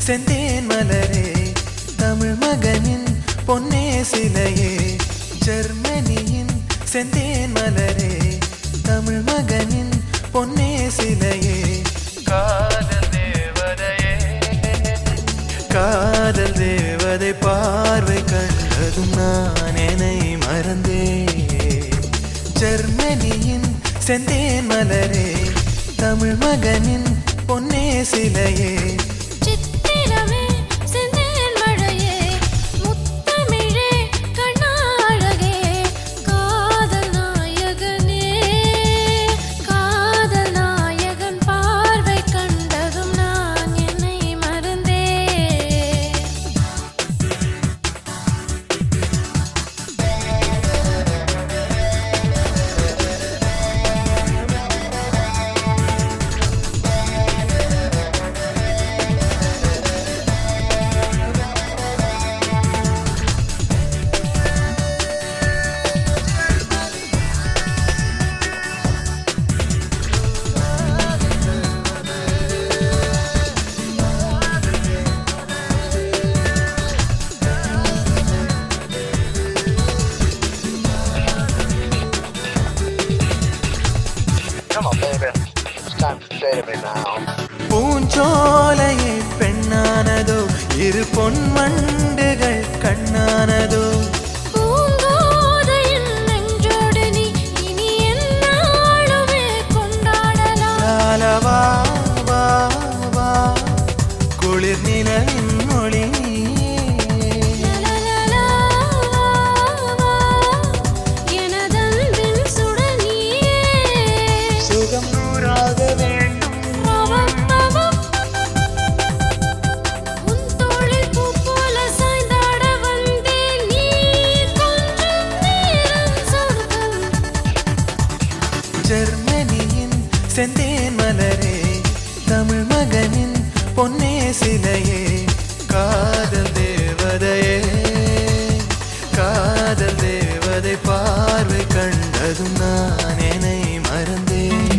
செந்தேன் மலரே தமிழ் மகனின் பொன்னே சிலையே ஜெர்மனியின் செந்தேன் மலரே தமிழ் மகனின் பொன்னே சிலையே காதல் தேவதையே காதல் தேவதை பார்வை கண்டதும் நான் என்னை மறந்தே ஜெர்மனியின் செந்தேன் மலரே தமிழ் மகனின் பொன்னே சிலையே சித்திரமே செந்தேன் மழையே முத்தமிழே கண்ணாழகே காதல் நாயகனே காதல் நாயகன் பார்வை கண்டதும் நான் என்னை மறந்தேன் Come on, baby. It's time to say to me now. பூஞ்சோலையே பெண்ணானதோ இரு பொன்வண்டுகள் கண்ணானதோ பூங்கோதையின் நெஞ்சோடு நீ இனி எந்நாளுமே கொண்டாடலாம் லாலவா வா வா குளிர் நிலவின் மொழி லலலலா, எனதன்பின் சுடர் நீயே. சுகம் நூறாக வேண்டும் பவம், பவம். உன் தோளில் பூ போல சாய்ந்தாட வந்தேன். நீ கொஞ்சம் நேரம் சொர்க்கம். ஜெர்மனியின் செந்தேன் மலரே தமிழ் மகனின் பொன்னே சிலையே காதல் தேவதையே காதல் தேவதை பார்வை கண்டதும் நான் என்னை மறந்தேன்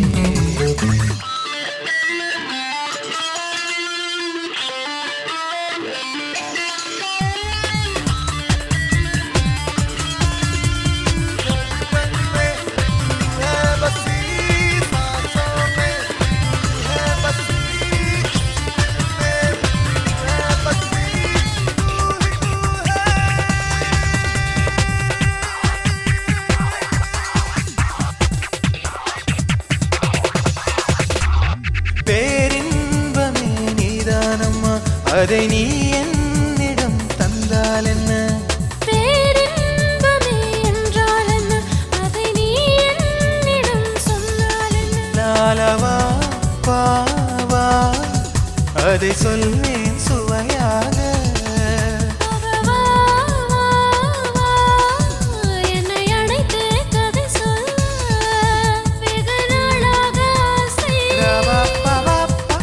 பேரின்பமே நீதானம்மா அதை நீ என்னிடம் தந்தால் என்ன பேரின்பமே என்றால் என்ன? அதை நீ என்னிடம் சொன்னால் என்ன? லாலவா பாவா அதை சொல்வேன் சுவையாக வா, வா, வா, என்னை அழைத்து கதை சொல்ல வெகு நாளாக ஆசை. ரவப்பவப்பா.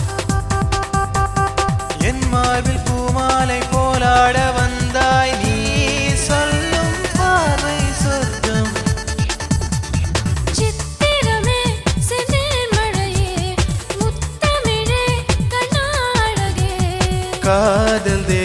என் மார்பில் பூமாலை போலாட வந்தாய் நீ சொல்லும் பார்வை சொர்க்கம் சித்திரமே செந்தேன் மழையே முத்தமிழே கண்ணாழகே காதல்